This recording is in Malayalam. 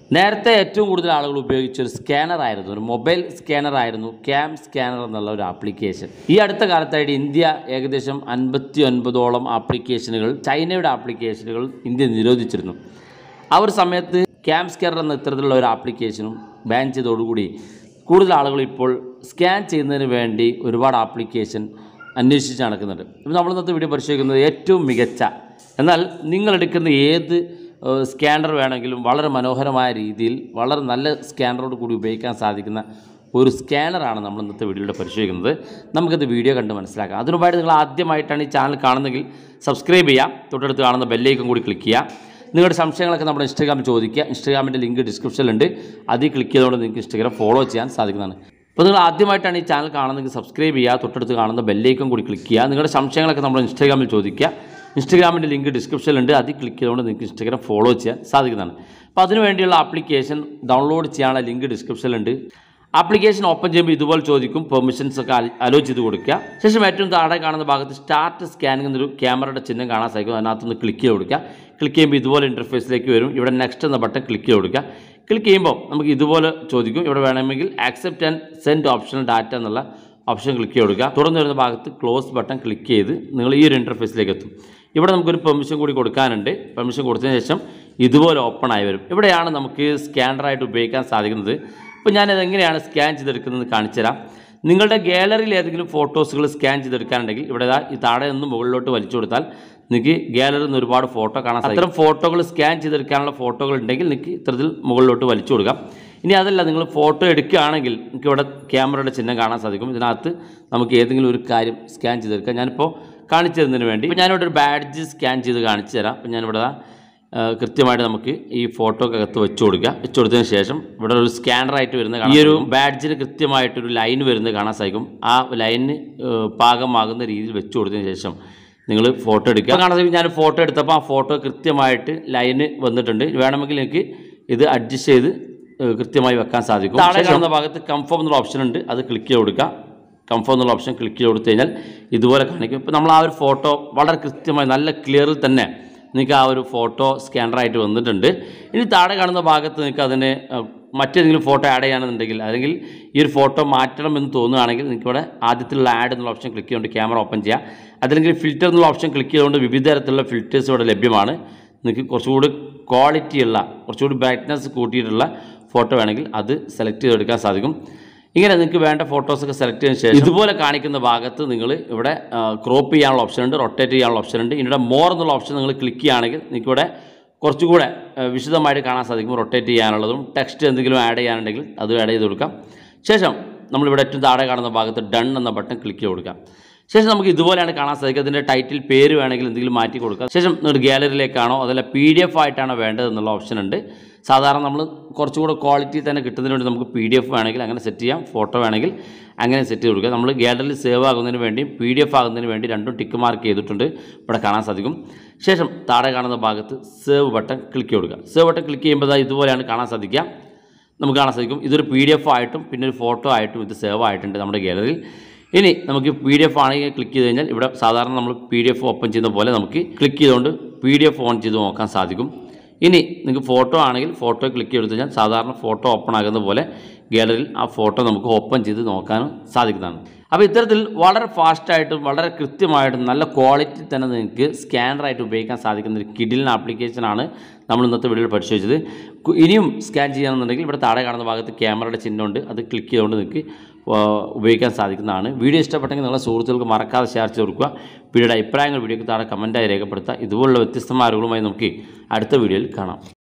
നേരത്തെ ഏറ്റവും കൂടുതൽ ആളുകൾ ഉപയോഗിച്ച ഒരു സ്കാനർ ആയിരുന്നു ഒരു മൊബൈൽ സ്കാനർ ആയിരുന്നു ക്യാം സ്കാനർ എന്നുള്ള ഒരു ആപ്ലിക്കേഷൻ ഈ അടുത്ത കാലത്തായിട്ട് ഇന്ത്യ ഏകദേശം അൻപത്തി ഒൻപതോളം ആപ്ലിക്കേഷനുകൾ ചൈനയുടെ ആപ്ലിക്കേഷനുകൾ ഇന്ത്യ നിരോധിച്ചിരുന്നു ആ ഒരു സമയത്ത് ക്യാം സ്കാനർ എന്ന ഇത്തരത്തിലുള്ള ഒരു ആപ്ലിക്കേഷനും ബാൻ ചെയ്തതോടുകൂടി കൂടുതൽ ആളുകൾ ഇപ്പോൾ സ്കാൻ ചെയ്യുന്നതിന് വേണ്ടി ഒരുപാട് ആപ്ലിക്കേഷൻ അന്വേഷിച്ച് നടക്കുന്നുണ്ട് ഇപ്പോൾ നമ്മൾ ഇന്നത്തെ വീഡിയോ പരിശോധിക്കുന്നത് ഏറ്റവും മികച്ച എന്നാൽ നിങ്ങൾ എടുക്കുന്ന ഏത് ഏഹ്, സ്കാനർ വേണമെങ്കിലും വളരെ മനോഹരമായ രീതിയിൽ വളരെ നല്ല സ്കാനറോട് കൂടി ഉപയോഗിക്കാൻ സാധിക്കുന്ന ഒരു സ്കാനറാണ് നമ്മൾ ഇന്നത്തെ വീഡിയോയുടെ പരിശോധിക്കുന്നത് നമുക്കത് വീഡിയോ കണ്ട് മനസ്സിലാക്കാം അതിനുമായിട്ട് നിങ്ങൾ ആദ്യമായിട്ടാണ് ഈ ചാനൽ കാണുന്നതെങ്കിൽ സബ്സ്ക്രൈബ് ചെയ്യാം തൊട്ടടുത്ത് കാണുന്ന ബെല്ലേക്കും കൂടി ക്ലിക്ക് ചെയ്യുക നിങ്ങളുടെ സംശയങ്ങളൊക്കെ നമ്മുടെ ഇൻസ്റ്റാഗ്രാമിൽ ചോദിക്കുക ഇൻസ്റ്റാഗ്രാമിൻ്റെ ലിങ്ക് ഡിസ്ക്രിപ്ഷനിലുണ്ട് അതിൽ ക്ലിക്ക് ചെയ്തുകൊണ്ട് നിങ്ങൾക്ക് ഇൻസ്റ്റാഗ്രാം ഫോളോ ചെയ്യാൻ സാധിക്കുന്നതാണ് അപ്പോൾ നിങ്ങൾ ആദ്യമായിട്ടാണ് ഈ ചാനൽ കാണുന്നതെങ്കിൽ സബ്സ്ക്രൈബ് ചെയ്യുക തൊട്ടടുത്ത് കാണുന്ന ബെല്ലേക്കും കൂടി ക്ലിക്ക് ചെയ്യുക നിങ്ങളുടെ സംശയങ്ങളൊക്കെ നമ്മുടെ ഇൻസ്റ്റാഗ്രാമിൽ ചോദിക്കുക ഇൻസ്റ്റാഗ്രാമിൻ്റെ ലിങ്ക് ഡിസ്ക്രിപ്ഷനിലുണ്ട് അതിൽ ക്ലിക്ക് ചെയ്തുകൊണ്ട് നിങ്ങൾക്ക് ഇൻസ്റ്റാഗ്രാം ഫോളോ ചെയ്യാൻ സാധിക്കുന്നതാണ് അപ്പോൾ അതിന് വേണ്ടിയുള്ള ആപ്ലിക്കേഷൻ ഡൗൺലോഡ് ചെയ്യാനുള്ള ലിങ്ക് ഡിസ്ക്രിപ്ഷനിലുണ്ട് ആപ്ലിക്കേഷൻ ഓപ്പൺ ചെയ്യുമ്പോൾ ഇതുപോലെ ചോദിക്കും പെർമിഷൻസ് ഒക്കെ അലോ ചെയ്ത് കൊടുക്കുക ശേഷം ഏറ്റവും താഴെ കാണുന്ന ഭാഗത്ത് സ്റ്റാർട്ട് സ്കാനിംഗ് എന്നൊരു ക്യാമറയുടെ ചിഹ്നം കാണാൻ സാധിക്കും അതിനകത്തുനിന്ന് ക്ലിക്ക് ചെയ്ത് കൊടുക്കുക ക്ലിക്ക് ചെയ്യുമ്പോൾ ഇതുപോലെ ഇൻ്റർഫേസിലേക്ക് വരും ഇവിടെ നെക്സ്റ്റ് എന്ന ബട്ടൺ ക്ലിക്ക് ചെയ്ത് കൊടുക്കുക ക്ലിക്ക് ചെയ്യുമ്പോൾ നമുക്ക് ഇതുപോലെ ചോദിക്കും ഇവിടെ വേണമെങ്കിൽ accept and send optional data എന്നുള്ള ഓപ്ഷൻ ക്ലിക്ക് ചെയ്ത് കൊടുക്കുക തുടർന്ന് വരുന്ന ഭാഗത്ത് ക്ലോസ് ബട്ടൺ ക്ലിക്ക് ചെയ്ത് നിങ്ങൾ ഈ ഒരു ഇൻ്റർഫേസിലേക്ക് എത്തും ഇവിടെ നമുക്കൊരു പെർമിഷൻ കൂടി കൊടുക്കാനുണ്ട് പെർമിഷൻ കൊടുത്തതിന് ശേഷം ഇതുപോലെ ഓപ്പൺ ആയി വരും ഇവിടെയാണ് നമുക്ക് സ്കാനറായിട്ട് ഉപയോഗിക്കാൻ സാധിക്കുന്നത് ഇപ്പോൾ ഞാനത് എങ്ങനെയാണ് സ്കാൻ ചെയ്തെടുക്കുന്നത് കാണിച്ചു തരാം നിങ്ങളുടെ ഗാലറിയിൽ ഏതെങ്കിലും ഫോട്ടോസുകൾ സ്കാൻ ചെയ്തെടുക്കാനുണ്ടെങ്കിൽ ഇവിടെ ദാ ഈ താഴെ നിന്ന് മുകളിലോട്ട് വലിച്ചു കൊടുത്താൽ നിങ്ങൾക്ക് ഗാലറിയിൽ നിന്ന് ഒരുപാട് ഫോട്ടോ കാണാൻ സാധിക്കും അത്തരം ഫോട്ടോകൾ സ്കാൻ ചെയ്തെടുക്കാനുള്ള ഫോട്ടോകൾ ഉണ്ടെങ്കിൽ നിങ്ങൾക്ക് ഇത്തരത്തിൽ മുകളിലോട്ട് വലിച്ചു കൊടുക്കാം ഇനി അതല്ല നിങ്ങൾ ഫോട്ടോ എടുക്കുകയാണെങ്കിൽ നിങ്ങൾക്ക് ഇവിടെ ക്യാമറയുടെ ചിഹ്നം കാണാൻ സാധിക്കും ഇതിനകത്ത് നമുക്ക് ഏതെങ്കിലും ഒരു കാര്യം സ്കാൻ ചെയ്തെടുക്കാം ഞാനിപ്പോൾ കാണിച്ചു തരുന്നതിന് വേണ്ടി ഇപ്പോൾ ഞാനിവിടെ ഒരു ബാഡ്ജ് സ്കാൻ ചെയ്ത് കാണിച്ചു തരാം അപ്പോൾ ഞാനിവിടെ ദാ, ആ, കൃത്യമായിട്ട് നമുക്ക് ഈ ഫോട്ടോക്കകത്ത് വെച്ച് കൊടുക്കുക വെച്ച് കൊടുത്തതിന് ശേഷം ഇവിടെ ഒരു സ്കാനറായിട്ട് വരുന്ന കാണാം. ഈ ഒരു ബാഡ്ജിന് കൃത്യമായിട്ടൊരു ലൈൻ വരുന്നത് കാണാൻ സാധിക്കും ആ ലൈനിന് പാകമാകുന്ന രീതിയിൽ വെച്ച് കൊടുത്തതിന് ശേഷം നിങ്ങൾ ഫോട്ടോ എടുക്കുക കാണാൻ സാധിക്കും ഞാൻ ഫോട്ടോ എടുത്തപ്പോൾ ആ ഫോട്ടോ കൃത്യമായിട്ട് ലൈന് വന്നിട്ടുണ്ട് വേണമെങ്കിൽ നിങ്ങൾക്ക് ഇത് അഡ്ജസ്റ്റ് ചെയ്ത് ഏഹ്, കൃത്യമായി വെക്കാൻ സാധിക്കും താഴെ കാണുന്ന ഭാഗത്ത് കംഫോം എന്നുള്ള ഓപ്ഷൻ ഉണ്ട് അത് ക്ലിക്ക് ചെയ്ത് കൊടുക്കുക കംഫോം എന്നുള്ള ഓപ്ഷൻ ക്ലിക്ക് ചെയ്ത് കൊടുത്തു കഴിഞ്ഞാൽ ഇതുപോലെ കാണിക്കും ഇപ്പോൾ നമ്മൾ ആ ഒരു ഫോട്ടോ വളരെ കൃത്യമായി നല്ല ക്ലിയറിൽ തന്നെ നിങ്ങൾക്ക് ആ ഒരു ഫോട്ടോ സ്കാനറായിട്ട് വന്നിട്ടുണ്ട് ഇനി താഴെ കാണുന്ന ഭാഗത്ത് നിങ്ങൾക്ക് അതിന് ഏഹ്, മറ്റേതെങ്കിലും ഫോട്ടോ ആഡ് ചെയ്യാണെന്നുണ്ടെങ്കിൽ അല്ലെങ്കിൽ ഈ ഒരു ഫോട്ടോ മാറ്റണം എന്ന് തോന്നുകയാണെങ്കിൽ നിങ്ങൾക്ക് ഇവിടെ ആദ്യത്തിലുള്ള ആഡ് എന്നുള്ള ഓപ്ഷൻ ക്ലിക്ക് ചെയ്തുകൊണ്ട് ക്യാമറ ഓപ്പൺ ചെയ്യാം അതല്ലെങ്കിൽ ഫിൽറ്റർ എന്നുള്ള ഓപ്ഷൻ ക്ലിക്ക് ചെയ്തുകൊണ്ട് വിവിധ തരത്തിലുള്ള ഫിൽറ്റേഴ്സ് ഇവിടെ ലഭ്യമാണ് നിങ്ങൾക്ക് കുറച്ചുകൂടി ക്വാളിറ്റിയുള്ള കുറച്ചുകൂടി ബ്രൈറ്റ്നസ് കൂട്ടിയിട്ടുള്ള ഫോട്ടോ വേണമെങ്കിൽ അത് സെലക്ട് ചെയ്തെടുക്കാൻ സാധിക്കും ഇങ്ങനെ നിങ്ങൾക്ക് വേണ്ട ഫോട്ടോസൊക്കെ സെലക്ട് ചെയ്തതിന് ശേഷം ഇതുപോലെ കാണിക്കുന്ന ഭാഗത്ത് നിങ്ങൾ ഇവിടെ ക്രോപ്പ് ചെയ്യാനുള്ള ഓപ്ഷൻ ഉണ്ട് റൊട്ടേറ്റ് ചെയ്യാനുള്ള ഓപ്ഷൻ ഉണ്ട് ഇവിടെ മോർ എന്നുള്ള ഓപ്ഷൻ നിങ്ങൾ ക്ലിക്ക് ചെയ്യുകയാണെങ്കിൽ നിങ്ങൾക്ക് ഇവിടെ കുറച്ചുകൂടെ ആ, വിശദമായിട്ട് കാണാൻ സാധിക്കും റൊട്ടേറ്റ് ചെയ്യാനുള്ളതും ടെക്സ്റ്റ് എന്തെങ്കിലും ആഡ് ചെയ്യാനുണ്ടെങ്കിൽ അത് ആഡ് ചെയ്ത് കൊടുക്കാം ശേഷം നമ്മളിവിടെ ഏറ്റവും താഴെ കാണുന്ന ഭാഗത്ത് ഡൺ എന്ന ബട്ടൺ ക്ലിക്ക് ചെയ്ത് കൊടുക്കാം ശേഷം നമുക്ക് ഇതുപോലെയാണ് കാണാൻ സാധിക്കുക അതിൻ്റെ ടൈറ്റിൽ പേര് വേണമെങ്കിൽ എന്തെങ്കിലും മാറ്റി കൊടുക്കാം ശേഷം നിങ്ങൾ ഗാലറിയിലേക്കാണോ അതല്ല പി ഡി എഫ് ആയിട്ടാണോ വേണ്ടത് എന്നുള്ള ഓപ്ഷൻ ഉണ്ട് സാധാരണ നമ്മൾ കുറച്ചുകൂടെ ക്വാളിറ്റി തന്നെ കിട്ടുന്നതിന് വേണ്ടി നമുക്ക് പി ഡി എഫ് വേണമെങ്കിൽ അങ്ങനെ സെറ്റ് ചെയ്യാം ഫോട്ടോ വേണമെങ്കിൽ അങ്ങനെ സെറ്റ് ചെയ്ത് കൊടുക്കുക നമ്മൾ ഗാലറിയിൽ സേവ് ആകുന്നതിന് വേണ്ടി പി ഡി എഫ് ആകുന്നതിന് വേണ്ടി രണ്ടും ടിക്ക് മാർക്ക് ചെയ്തിട്ടുണ്ട് ഇവിടെ കാണാൻ സാധിക്കും ശേഷം താഴെ കാണുന്ന ഭാഗത്ത് സേവ് ബട്ടൺ ക്ലിക്ക് കൊടുക്കുക സേവ് ബട്ടൺ ക്ലിക്ക് ചെയ്യുമ്പോൾ ദാ ഇതുപോലെയാണ് കാണാൻ സാധിക്കുക നമുക്ക് കാണാൻ സാധിക്കും ഇതൊരു പി ഡി എഫ് ആയിട്ടും പിന്നെ ഒരു ഫോട്ടോ ആയിട്ടും ഇത് സേവ് ആയിട്ടുണ്ട് നമ്മുടെ ഗാലറിയിൽ ഇനി നമുക്ക് പി ഡി എഫ് ആണെങ്കിൽ ക്ലിക്ക് ചെയ്ത് കഴിഞ്ഞാൽ ഇവിടെ സാധാരണ നമ്മൾ പി ഡി എഫ് ഓപ്പൺ ചെയ്യുന്ന പോലെ നമുക്ക് ക്ലിക്ക് ചെയ്തുകൊണ്ട് പി ഡി എഫ് ഓൺ ചെയ്ത് നോക്കാൻ സാധിക്കും ഇനി നിങ്ങൾക്ക് ഫോട്ടോ ആണെങ്കിൽ ഫോട്ടോ ക്ലിക്ക് ചെയ്ത് കഴിഞ്ഞാൽ സാധാരണ ഫോട്ടോ ഓപ്പൺ ആകുന്ന പോലെ ഗാലറിയിൽ ആ ഫോട്ടോ നമുക്ക് ഓപ്പൺ ചെയ്ത് നോക്കാനും സാധിക്കുന്നതാണ് അപ്പോൾ ഇത്തരത്തിൽ വളരെ ഫാസ്റ്റായിട്ടും വളരെ കൃത്യമായിട്ടും നല്ല ക്വാളിറ്റി തന്നെ നിങ്ങൾക്ക് സ്കാനറായിട്ട് ഉപയോഗിക്കാൻ സാധിക്കുന്ന ഒരു കിഡിലിൻ ആപ്ലിക്കേഷനാണ് നമ്മൾ ഇന്നത്തെ വീഡിയോയിൽ പരിശോധിച്ചത് കു- ഇനിയും സ്കാൻ ചെയ്യണമെന്നുണ്ടെങ്കിൽ ഇവിടെ താഴെ കാണുന്ന ഭാഗത്ത് ക്യാമറയുടെ ചിഹ്നമുണ്ട് അത് ക്ലിക്ക് ചെയ്തുകൊണ്ട് നിങ്ങൾക്ക് ആ, ഉപയോഗിക്കാൻ സാധിക്കുന്നതാണ് വീഡിയോ ഇഷ്ടപ്പെട്ടെങ്കിൽ നിങ്ങളുടെ സുഹൃത്തുക്കൾക്ക് മറക്കാതെ ഷെയർ ചെയ്ത് കൊടുക്കുക വീഡിയോയുടെ അഭിപ്രായങ്ങൾ വീഡിയോക്ക് താഴെ കമൻറ്റായി രേഖപ്പെടുത്തുക ഇതുപോലുള്ള വ്യത്യസ്തമായ അറിവുകളുമായി നമുക്ക് അടുത്ത വീഡിയോയിൽ കാണാം